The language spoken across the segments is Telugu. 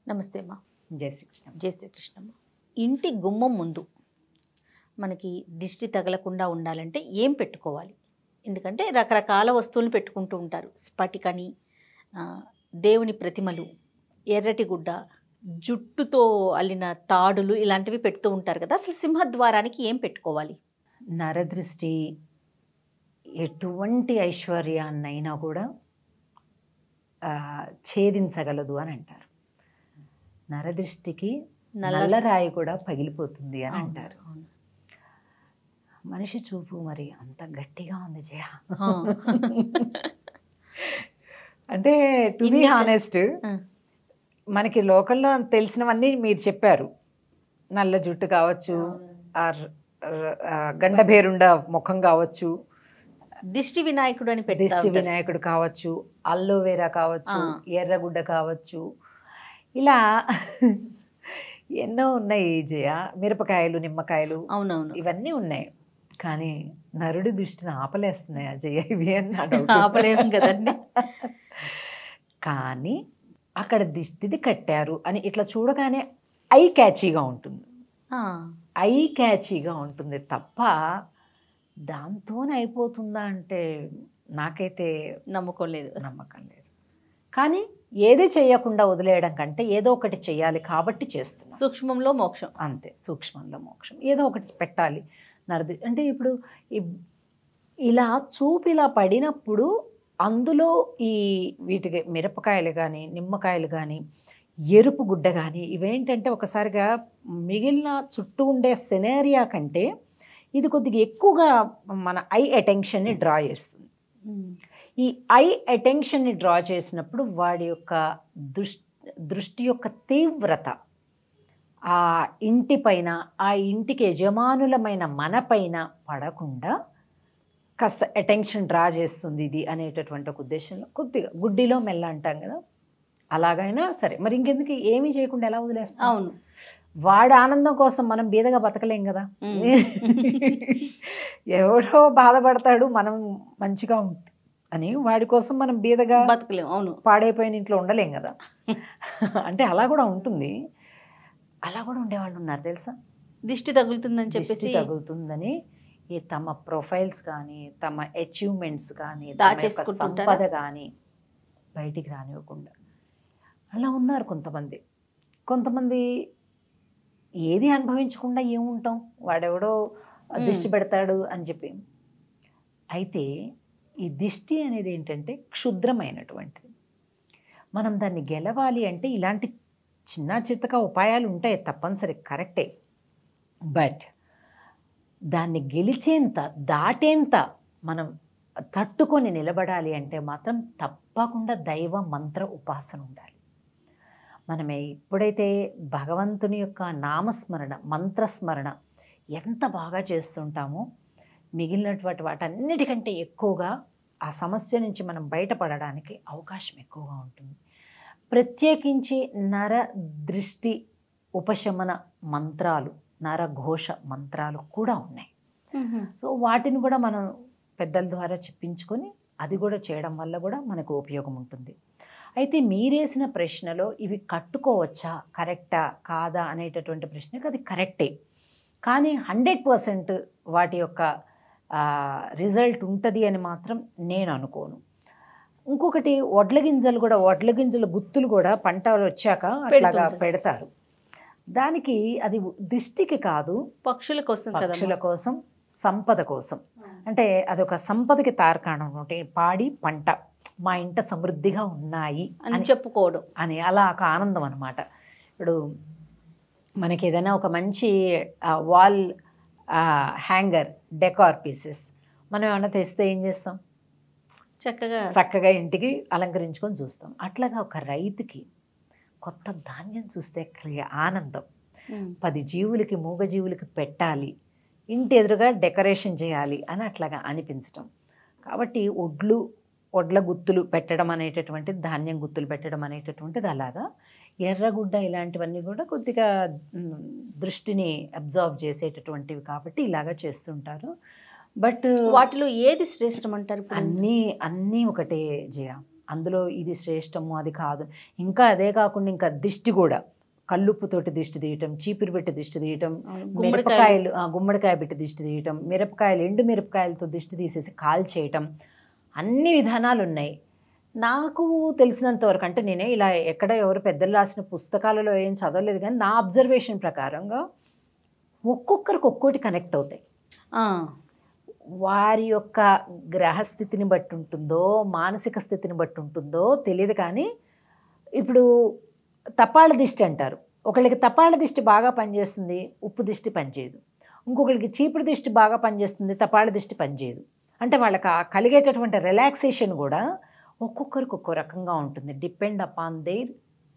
నమస్తే అమ్మా జై శ్రీకృష్ణ జై శ్రీకృష్ణమ్మ ఇంటి గుమ్మం ముందు మనకి దిష్టి తగలకుండా ఉండాలంటే ఏం పెట్టుకోవాలి ఎందుకంటే రకరకాల వస్తువులు పెట్టుకుంటూ ఉంటారు స్ఫటికని ఆ, దేవుని ప్రతిమలు ఎర్రటి గుడ్డ జుట్టుతో అల్లిన తాడులు ఇలాంటివి పెడుతూ ఉంటారు కదా అసలు సింహద్వారానికి ఏం పెట్టుకోవాలి నరదృష్టి ఎటువంటి ఐశ్వర్యాన్నైనా కూడా ఆ, ఛేదించగలదు అని అంటారు నరదృష్టికి నల్లరాయి కూడా పగిలిపోతుంది అని అంటారు అవును. మనిషి చూపు మరి అంత గట్టిగా ఉంది జయ ఆ. అంటే టు బి ఇన్ని- హానెస్ట్ ఆ. మనకి లోకల్లో తెలిసినవన్నీ మీరు చెప్పారు నల్ల జుట్టు కావచ్చు ఆర్ ఆ, గండభేరుండ ముఖం కావచ్చు దిష్టి వినాయకుడు అని పెడతా దిష్టి ఉంటారు. వినాయకుడు కావచ్చు అల్లోవేరా కావచ్చు ఆ. ఎర్రగుడ్డ కావచ్చు ఇలా ఎన్నో ఉన్నాయి జయ మిరపకాయలు నిమ్మకాయలు అవునవును ఇవన్నీ ఉన్నాయి కానీ నరుడి దృష్టిని ఆపలేస్తున్నాయి అజయ్ ఇవి అని నా doubt. ఆపలేము కదండి కానీ అక్కడ దిష్టిది కట్టారు అని ఇట్లా చూడగానే ఐ క్యాచీగా ఉంటుంది ఆ, ఐ క్యాచీగా ఉంటుంది తప్ప దాంతోనే అయిపోతుందా అంటే నాకైతే నమ్మకం లేదు నమ్మకం లేదు కానీ ఏది చేయకుండా వదిలేయడం కంటే ఏదో ఒకటి చేయాలి కాబట్టి చేస్తున్నాం సూక్ష్మంలో మోక్షం అంతే సూక్ష్మంలో మోక్షం ఏదో ఒకటి పెట్టాలి నరది అంటే ఇప్పుడు ఈ ఇలా చూపు ఇలా పడినప్పుడు అందులో ఈ వీటికి మిరపకాయలు కానీ నిమ్మకాయలు కానీ ఎరుపు గుడ్డ కానీ ఇవేంటంటే ఒకసారిగా మిగిలిన చుట్టూ ఉండే సెనేరియా కంటే ఇది కొద్దిగా ఎక్కువగా మన ఐ అటెన్షన్ని డ్రా చేస్తుంది ఈ ఐ అటెన్షన్ని డ్రా చేసినప్పుడు వాడి యొక్క దృష్టి దృష్టి యొక్క తీవ్రత ఆ ఇంటి పైన ఆ ఇంటికి యజమానులమైన మన పైన పడకుండా కాస్త అటెన్షన్ డ్రా చేస్తుంది ఇది అనేటటువంటి ఒక ఉద్దేశంలో కొద్దిగా గుడ్డిలో మెల్ల అంటాం కదా అలాగైనా సరే మరి ఇంకెందుకు ఏమీ చేయకుండా ఎలా వదిలేస్తాం అవును వాడి ఆనందం కోసం మనం బీదగా బతకలేం కదా ఉమ్. ఎవడో బాధపడతాడు మనం మంచిగా ఉంటాం అని వాడి కోసం మనం బీదగా బతకలేం అవును పాడైపోయిన ఇంట్లో ఉండలేం కదా అంటే అలా కూడా ఉంటుంది అలా కూడా ఉండేవాళ్ళు ఉన్నారు తెలుసా దిష్టి తగులుతుందని దిష్టి చెప్పేసి తగులుతుందని ఈ తమ ప్రొఫైల్స్ కానీ తమ అచీవ్మెంట్స్ కానీ తమ యొక్క దాచేసుకుంటుంటారా? సంపద కానీ బయటికి రానివ్వకుండా అలా ఉన్నారు కొంతమంది కొంతమంది ఏది అనుభవించకుండా ఏముంటాం వాడెవడో దిష్టి పెడతాడు అని చెప్పి అయితే ఈ దిష్టి అనేది ఏంటంటే క్షుద్రమైనటువంటిది మనం దాన్ని గెలవాలి అంటే ఇలాంటి చిన్న చిత్తక ఉపాయాలు ఉంటాయి తప్పనిసరి కరెక్టే బట్ దాన్ని గెలిచేంత దాటేంత మనం తట్టుకొని నిలబడాలి అంటే మాత్రం తప్పకుండా దైవ మంత్ర ఉపాసన ఉండాలి మనం ఎప్పుడైతే భగవంతుని యొక్క నామస్మరణ మంత్రస్మరణ ఎంత బాగా చేస్తుంటామో మిగిలినటువంటి వాటన్నిటికంటే ఎక్కువగా ఆ సమస్య నుంచి మనం బయటపడడానికి అవకాశం ఎక్కువగా ఉంటుంది ప్రత్యేకించి నర దృష్టి ఉపశమన మంత్రాలు నరఘోష మంత్రాలు కూడా ఉన్నాయి సో వాటిని కూడా మనం పెద్దల ద్వారా చెప్పించుకొని అది కూడా చేయడం వల్ల కూడా మనకు ఉపయోగం ఉంటుంది అయితే మీరేసిన ప్రశ్నలో ఇవి కట్టుకోవచ్చా కరెక్టా కాదా అనేటటువంటి ప్రశ్నకు అది కరెక్టే కానీ హండ్రెడ్ పర్సెంట్ వాటి యొక్క రిజల్ట్ ఉంటుంది అని మాత్రం నేను అనుకోను ఇంకొకటి వడ్ల గింజలు కూడా వడ్ల గింజల గుత్తులు కూడా పంట వచ్చాక అట్లాగా పెడుతుంటారు. పెడతారు దానికి అది దిష్టికి కాదు పక్షుల కోసం కదా పక్షుల కోసం సంపద కోసం అంటే అదొక సంపదకి తార్కాణం అంటే పాడి పంట మా ఇంట సమృద్ధిగా ఉన్నాయి అని అని చెప్పుకోవడం అని అలా ఒక ఆనందం అనమాట ఇప్పుడు మనకి ఏదైనా ఒక మంచి వాల్ హ్యాంగర్ డెకార్ పీసెస్ మనం ఏమైనా తెస్తే ఏం చేస్తాం చక్కగా చక్కగా ఇంటికి అలంకరించుకొని చూస్తాం అట్లాగా ఒక రైతుకి కొత్త ధాన్యం చూస్తే కలిగే ఆనందం ఉమ్. పది జీవులకి మూగ జీవులకి పెట్టాలి ఇంటి ఎదురుగా డెకరేషన్ చేయాలి అని అట్లాగా అనిపించటం కాబట్టి ఒడ్లు ఒడ్ల గుత్తులు పెట్టడం అనేటటువంటిది ధాన్యం గుత్తులు పెట్టడం అనేటటువంటిది అలాగా ఎర్రగుడ్డ ఇలాంటివన్నీ కూడా కొద్దిగా మ్, దృష్టిని అబ్జర్వ్ చేసేటటువంటివి కాబట్టి ఇలాగా చేస్తుంటారు బట్ వాటిలో ఏది శ్రేష్టం అంటారు ఇప్పుడు? అన్నీ అన్నీ ఒకటే జయ అందులో ఇది శ్రేష్టము అది కాదు ఇంకా అదే కాకుండా ఇంకా దిష్టి కూడా కల్లుప్పుతోటి దిష్టి తీయటం చీపురు పెట్టి దిష్టి తీయటం గుమ్మడికాయలు మిరపకాయలు ఆ, గుమ్మడికాయ పెట్టి దిష్టి తీయటం మిరపకాయలు ఎండు మిరపకాయలతో దిష్టి తీసేసి కాల్ చేయటం అన్ని విధానాలు ఉన్నాయి నాకు తెలిసినంత వరకు అంటే నేనే ఇలా ఎక్కడ ఎవరు పెద్దలు రాసిన పుస్తకాలలో ఏం చదవలేదు కానీ నా అబ్జర్వేషన్ ప్రకారంగా ఒక్కొక్కరికి ఒక్కోటి కనెక్ట్ అవుతాయి ఆ, వారి యొక్క గ్రహస్థితిని బట్టి ఉంటుందో మానసిక స్థితిని బట్టి ఉంటుందో తెలియదు కానీ ఇప్పుడు తపాళ్ళ దిష్టి అంటారు ఒకళ్ళకి తపాళ్ళ దిష్టి బాగా పనిచేస్తుంది ఉప్పు దిష్టి పనిచేయదు ఇంకొకరికి చీపురు దిష్టి బాగా పనిచేస్తుంది తపాళ్ళ దిష్టి పనిచేయదు అంటే వాళ్ళకి ఆ కలిగేటటువంటి రిలాక్సేషన్ కూడా ఒక్కొక్కరికి ఒక్కో రకంగా ఉంటుంది డిపెండ్ అపాన్ దేర్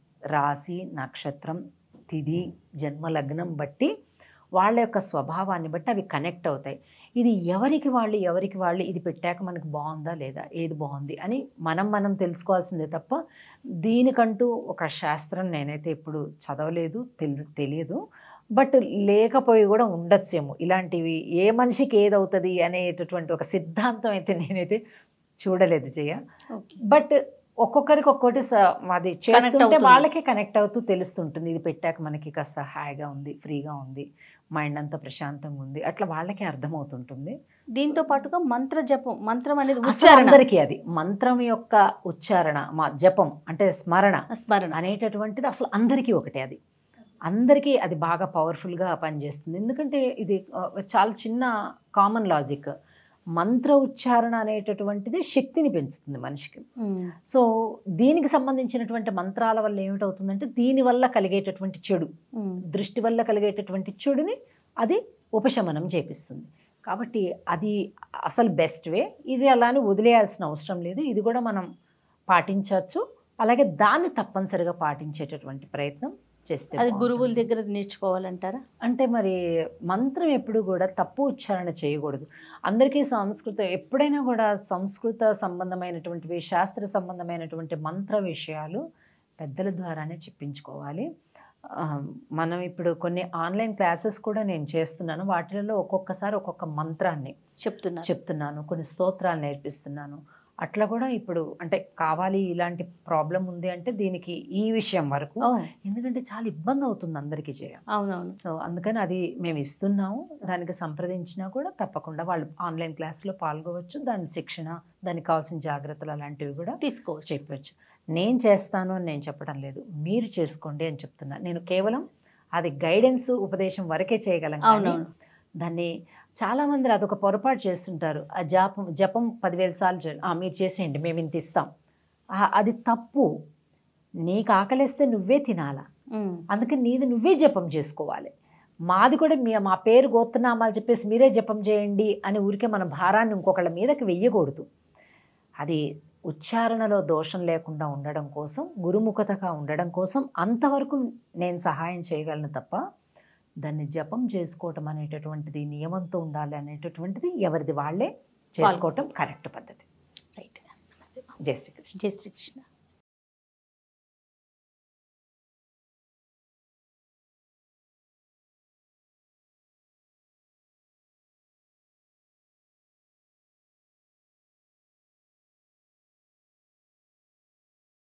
రాశి నక్షత్రం తిథి జన్మ లగ్నం బట్టి వాళ్ళ యొక్క స్వభావాన్ని బట్టి అవి కనెక్ట్ అవుతాయి ఇది ఎవరికి వాళ్ళు ఎవరికి వాళ్ళు ఇది పెట్టాక మనకు బాగుందా లేదా ఏది బాగుంది అని మనం మనం తెలుసుకోవాల్సిందే తప్ప దీనికంటూ ఒక శాస్త్రం నేనైతే ఇప్పుడు చదవలేదు తెలి తెలియదు బట్ లేకపోయి కూడా ఉండొచ్చేమో ఇలాంటివి ఏ మనిషికి ఏదవుతుంది అనేటటువంటి ఒక సిద్ధాంతం అయితే నేనైతే చూడలేదు జయ ఓకే. బట్ ఒక్కొక్కరికి ఒక్కొక్కటి స- అది చేస్తుంటే అవుతుంది. వాళ్ళకే కనెక్ట్ అవుతూ తెలుస్తుంటుంది ఇది పెట్టాక మనకి కాస్త హాయిగా ఉంది ఫ్రీగా ఉంది మైండ్ అంతా ప్రశాంతంగా ఉంది అట్లా వాళ్ళకే అర్థమవుతుంటుంది దీంతో పాటుగా మంత్ర జపం మంత్రం అనేది అసలు ఉచ్చారణ అందరికీ అది మంత్రం యొక్క ఉచ్చారణ మా జపం అంటే స్మరణ స్మరణ అనేటటువంటిది అసలు అందరికీ ఒకటే అది అందరికీ అది బాగా పవర్ఫుల్గా పనిచేస్తుంది ఎందుకంటే ఇది ఆ, చాలా చిన్న కామన్ లాజిక్ మంత్ర ఉచ్చారణ అనేటటువంటిది శక్తిని పెంచుతుంది మనిషికి ఉమ్, సో దీనికి సంబంధించినటువంటి మంత్రాల వల్ల ఏమిటవుతుందంటే దీనివల్ల కలిగేటటువంటి చెడు ఉమ్, దృష్టి వల్ల కలిగేటటువంటి చెడుని అది ఉపశమనం చేపిస్తుంది కాబట్టి అది అసలు బెస్ట్ వే ఇది అలానే వదిలేయాల్సిన అవసరం లేదు ఇది కూడా మనం పాటించవచ్చు అలాగే దాన్ని తప్పనిసరిగా పాటించేటటువంటి ప్రయత్నం చేస్తే అది బాగుంటుంది. గురువుల దగ్గర నేర్చుకోవాలంటారా అంటే మరి మంత్రం ఎప్పుడు కూడా తప్పు ఉచ్చారణ చేయకూడదు అందరికీ సంస్కృత ఎప్పుడైనా కూడా సంస్కృత సంబంధమైనటువంటివి శాస్త్ర సంబంధమైనటువంటి మంత్ర విషయాలు పెద్దల ద్వారానే చెప్పించుకోవాలి ఆ, మనం ఇప్పుడు కొన్ని ఆన్లైన్ క్లాసెస్ కూడా నేను చేస్తున్నాను వాటిలలో ఒక్కొక్కసారి ఒక్కొక్క మంత్రాన్ని చెప్తున్నారు చెప్తున్నాను కొన్ని స్తోత్రాలు నేర్పిస్తున్నాను అట్లా కూడా ఇప్పుడు అంటే కావాలి ఇలాంటి ప్రాబ్లం ఉంది అంటే దీనికి ఈ విషయం వరకు ఓ, ఎందుకంటే చాలా ఇబ్బంది అవుతుంది అందరికీ చేయ అవునవును సో అందుకని అది మేము ఇస్తున్నాము దానికి సంప్రదించినా కూడా తప్పకుండా వాళ్ళు ఆన్లైన్ క్లాస్లో పాల్గొవచ్చు దాని శిక్షణ దానికి కావాల్సిన జాగ్రత్తలు అలాంటివి కూడా తీసుకోవచ్చు చెప్పవచ్చు నేను చేస్తాను అని నేను చెప్పడం లేదు మీరు చేసుకోండి అని చెప్తున్నా నేను కేవలం అది గైడెన్స్ ఉపదేశం వరకే చేయగలం కానీ అవునవును దాన్ని చాలామంది అదొక పొరపాటు చేస్తుంటారు ఆ జాపం జపం పదివేల సార్లు చే- ఆ, మీరు చేసేయండి మేము ఇంత ఇస్తాం ఆ, అది తప్పు నీకు ఆకలిస్తే నువ్వే తినాలా ఉమ్, అందుకని నీది నువ్వే జపం చేసుకోవాలి మాది కూడా మీ మా పేరు గోత్రనామాలు చెప్పేసి మీరే జపం చేయండి అని ఊరికే మన భారాన్ని ఇంకొకళ్ళ మీదకి వెయ్యకూడదు అది ఉచ్చారణలో దోషం లేకుండా ఉండడం కోసం గురుముఖతగా ఉండడం కోసం అంతవరకు నేను సహాయం చేయగలను తప్ప దాన్ని జపం చేసుకోవటం అనేటటువంటిది నియమంతో ఉండాలి అనేటటువంటిది ఎవరిది వాళ్ళే చేసుకోవటం కరెక్ట్ పద్ధతి రైట్ నమస్తే జై శ్రీకృష్ణ జై శ్రీకృష్ణ